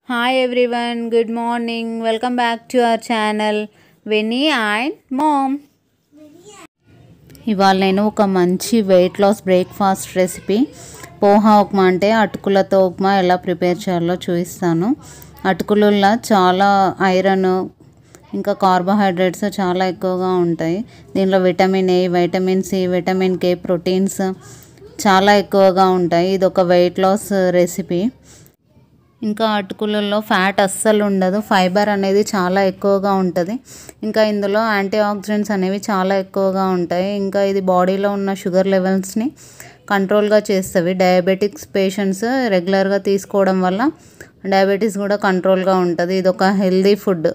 hi everyone good morning welcome back to our channel Veni and mom ఇవాళ నేను ఒక మంచి weight loss breakfast recipe poha upma అంటే అటుకులతో ఉప్మా ఎలా ప్రిపేర్ చేయాలో చూపిస్తాను అటుకులలో చాలా ఐరన్ ఇంకా కార్బోహైడ్రేట్స్ చాలా ఎక్కువగా ఉంటాయి దీనిలో vitamin A vitamin C vitamin K proteins చాలా ఎక్కువగా ఉంటాయి ఇది ఒక వెయిట్ లాస్ రెసిపీ ఇంకా అటుకులలో ఫ్యాట్ అస్సలు ఉండదు ఫైబర్ అనేది చాలా ఎక్కువగా ఉంటుంది ఇంకా ఇందులో యాంటీ ఆక్సిడెంట్స్ అనేవి చాలా ఎక్కువగా ఉంటాయి ఇంకా ఇది బాడీలో ఉన్న షుగర్ లెవెల్స్ని కంట్రోల్గా చేస్తవి డయాబెటిక్స్ పేషెంట్స్ రెగ్యులర్గా తీసుకోవడం వల్ల డయాబెటీస్ కూడా కంట్రోల్గా ఉంటుంది ఇది ఒక హెల్దీ ఫుడ్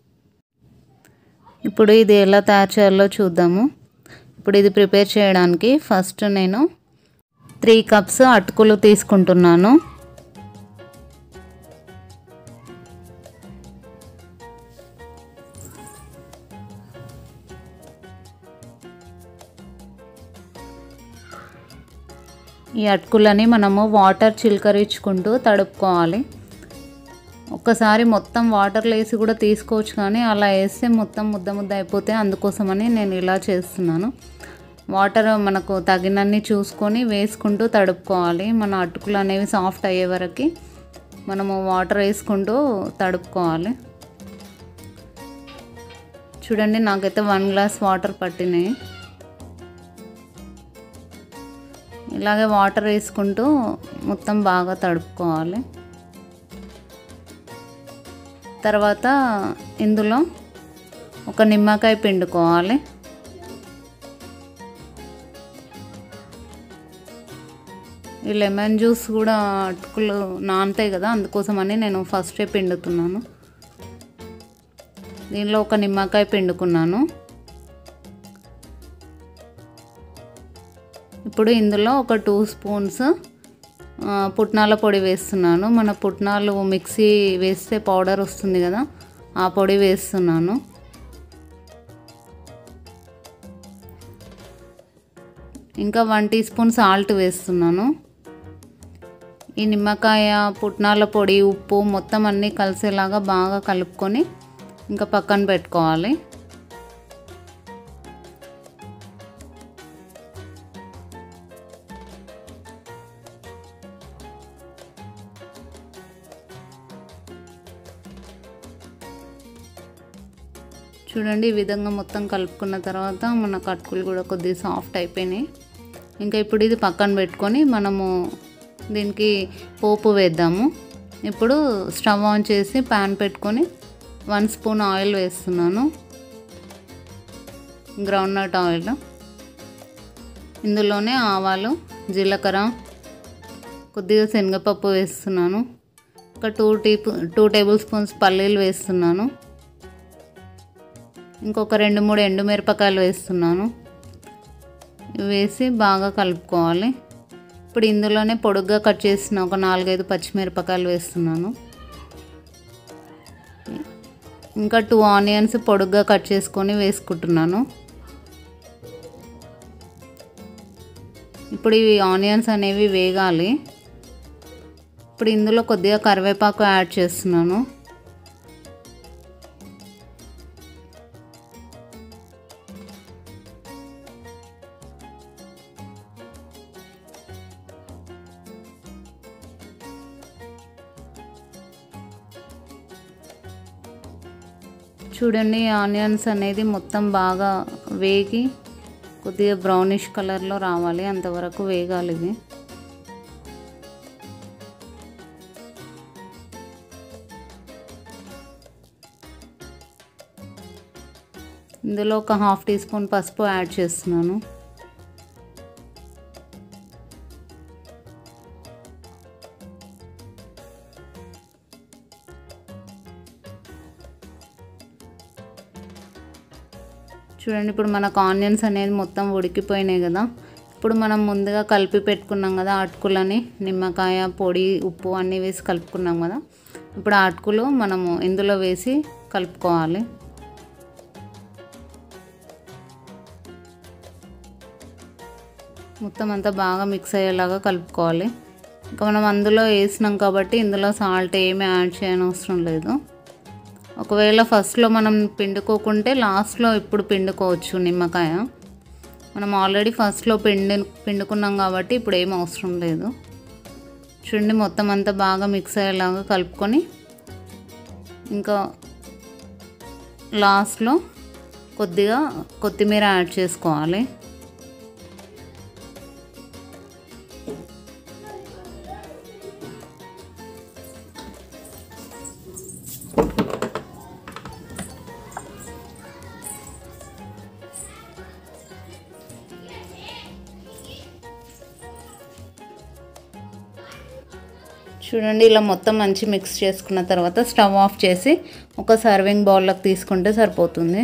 ఇప్పుడు ఇది ఎలా తయారు చేయాలో చూద్దాము ఇప్పుడు ఇది ప్రిపేర్ చేయడానికి ఫస్ట్ నేను త్రీ కప్స్ అటుకులు తీసుకుంటున్నాను ఈ అటుకులని మనము వాటర్ చిలకరించుకుంటూ తడుపుకోవాలి ఒక్కసారి మొత్తం వాటర్లో వేసి కూడా తీసుకోవచ్చు కానీ అలా వేస్తే మొత్తం ముద్ద ముద్ద అయిపోతే అందుకోసమని నేను ఇలా చేస్తున్నాను వాటర్ మనకు తగినన్ని చూసుకొని వేసుకుంటూ తడుపుకోవాలి మన అటుకులు అనేవి సాఫ్ట్ అయ్యే వరకు మనము వాటర్ వేసుకుంటూ తడుపుకోవాలి చూడండి నాకైతే వన్ గ్లాస్ వాటర్ పట్టినాయి ఇలాగే వాటర్ వేసుకుంటూ మొత్తం బాగా తడుపుకోవాలి తర్వాత ఇందులో ఒక నిమ్మకాయ పిండుకోవాలి ఈ లెమన్ జ్యూస్ కూడా అటుకులు నానతాయి కదా అందుకోసమని నేను ఫస్టే పిండుతున్నాను దీనిలో ఒక నిమ్మకాయ పిండుకున్నాను ఇప్పుడు ఇందులో ఒక టూ స్పూన్స్ పుట్నాల పొడి వేస్తున్నాను మన పుట్నాలు మిక్సీ వేస్తే పౌడర్ వస్తుంది కదా ఆ పొడి వేస్తున్నాను ఇంకా వన్ టీ స్పూన్ సాల్ట్ వేస్తున్నాను ఈ నిమ్మకాయ పుట్నాల పొడి ఉప్పు మొత్తం అన్నీ కలిసేలాగా బాగా కలుపుకొని ఇంకా పక్కన పెట్టుకోవాలి చూడండి ఈ విధంగా మొత్తం కలుపుకున్న తర్వాత మన కట్టుకులు కూడా కొద్దిగా సాఫ్ట్ అయిపోయినాయి ఇంకా ఇప్పుడు ఇది పక్కన పెట్టుకొని మనము దీనికి పోపు వేద్దాము ఇప్పుడు స్టవ్ ఆన్ చేసి ప్యాన్ పెట్టుకొని వన్ స్పూన్ ఆయిల్ వేస్తున్నాను గ్రౌండ్ నట్ ఆయిల్ ఇందులోనే ఆవాలు జీలకర్ర కొద్దిగా శనగపప్పు వేస్తున్నాను ఒక two tea two tablespoons పల్లీలు వేస్తున్నాను ఇంకొక రెండు మూడు ఎండుమిరపకాయలు వేస్తున్నాను వేసి బాగా కలుపుకోవాలి ఇప్పుడు ఇందులోనే పొడుగ్గా కట్ చేసిన ఒక నాలుగైదు పచ్చిమిరపకాయలు వేస్తున్నాను ఇంకా టూ ఆనియన్స్ పొడుగ్గా కట్ చేసుకొని వేసుకుంటున్నాను ఇప్పుడు ఇవి ఆనియన్స్ అనేవి వేగాలి ఇప్పుడు ఇందులో కొద్దిగా కరివేపాకు యాడ్ చేస్తున్నాను చూడండి ఆనియన్స్ అనేది మొత్తం బాగా వేగి కొద్దిగా బ్రౌనిష్ కలర్లో రావాలి అంతవరకు వేగాలి ఇవి ఇందులో ఒక హాఫ్ టీ స్పూన్ పసుపు యాడ్ చేస్తున్నాను చూడండి ఇప్పుడు మనకు ఆనియన్స్ అనేది మొత్తం ఉడికిపోయినాయి కదా ఇప్పుడు మనం ముందుగా కలిపి పెట్టుకున్నాం కదా అటుకులని నిమ్మకాయ పొడి ఉప్పు అన్నీ వేసి కలుపుకున్నాం కదా ఇప్పుడు ఆ అటుకులు మనము ఇందులో వేసి కలుపుకోవాలి మొత్తం అంతా బాగా మిక్స్ అయ్యేలాగా కలుపుకోవాలి ఇంకా మనం అందులో వేసినాం కాబట్టి ఇందులో సాల్ట్ ఏమీ యాడ్ చేయని అవసరం లేదు ఒకవేళ ఫస్ట్లో మనం పిండుకోకుంటే లాస్ట్లో ఇప్పుడు పిండుకోవచ్చు నిమ్మకాయ మనం ఆల్రెడీ ఫస్ట్లో పిండి పిండుకున్నాం కాబట్టి ఇప్పుడు ఏం అవసరం లేదు చూడండి మొత్తం అంతా బాగా మిక్స్ అయ్యేలాగా కలుపుకొని ఇంకా లాస్ట్లో కొద్దిగా కొత్తిమీర యాడ్ చేసుకోవాలి చూడండి ఇలా మొత్తం మంచి మిక్స్ చేసుకున్న తర్వాత స్టవ్ ఆఫ్ చేసి ఒక సర్వింగ్ బౌల్లోకి తీసుకుంటే సరిపోతుంది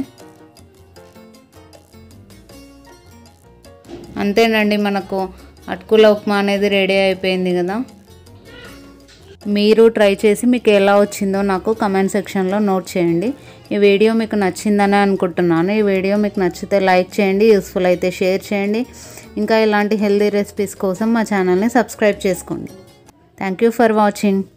అంతేనండి మనకు అటుకుల ఉప్మా అనేది రెడీ అయిపోయింది కదా మీరు ట్రై చేసి మీకు ఎలా వచ్చిందో నాకు కమెంట్ సెక్షన్లో నోట్ చేయండి ఈ వీడియో మీకు నచ్చిందని అనుకుంటున్నాను ఈ వీడియో మీకు నచ్చితే లైక్ చేయండి యూస్ఫుల్ అయితే షేర్ చేయండి ఇంకా ఇలాంటి హెల్తీ రెసిపీస్ కోసం మా ఛానల్ని సబ్స్క్రైబ్ చేసుకోండి థ్యాంక్ యూ ఫర్ వాచింగ్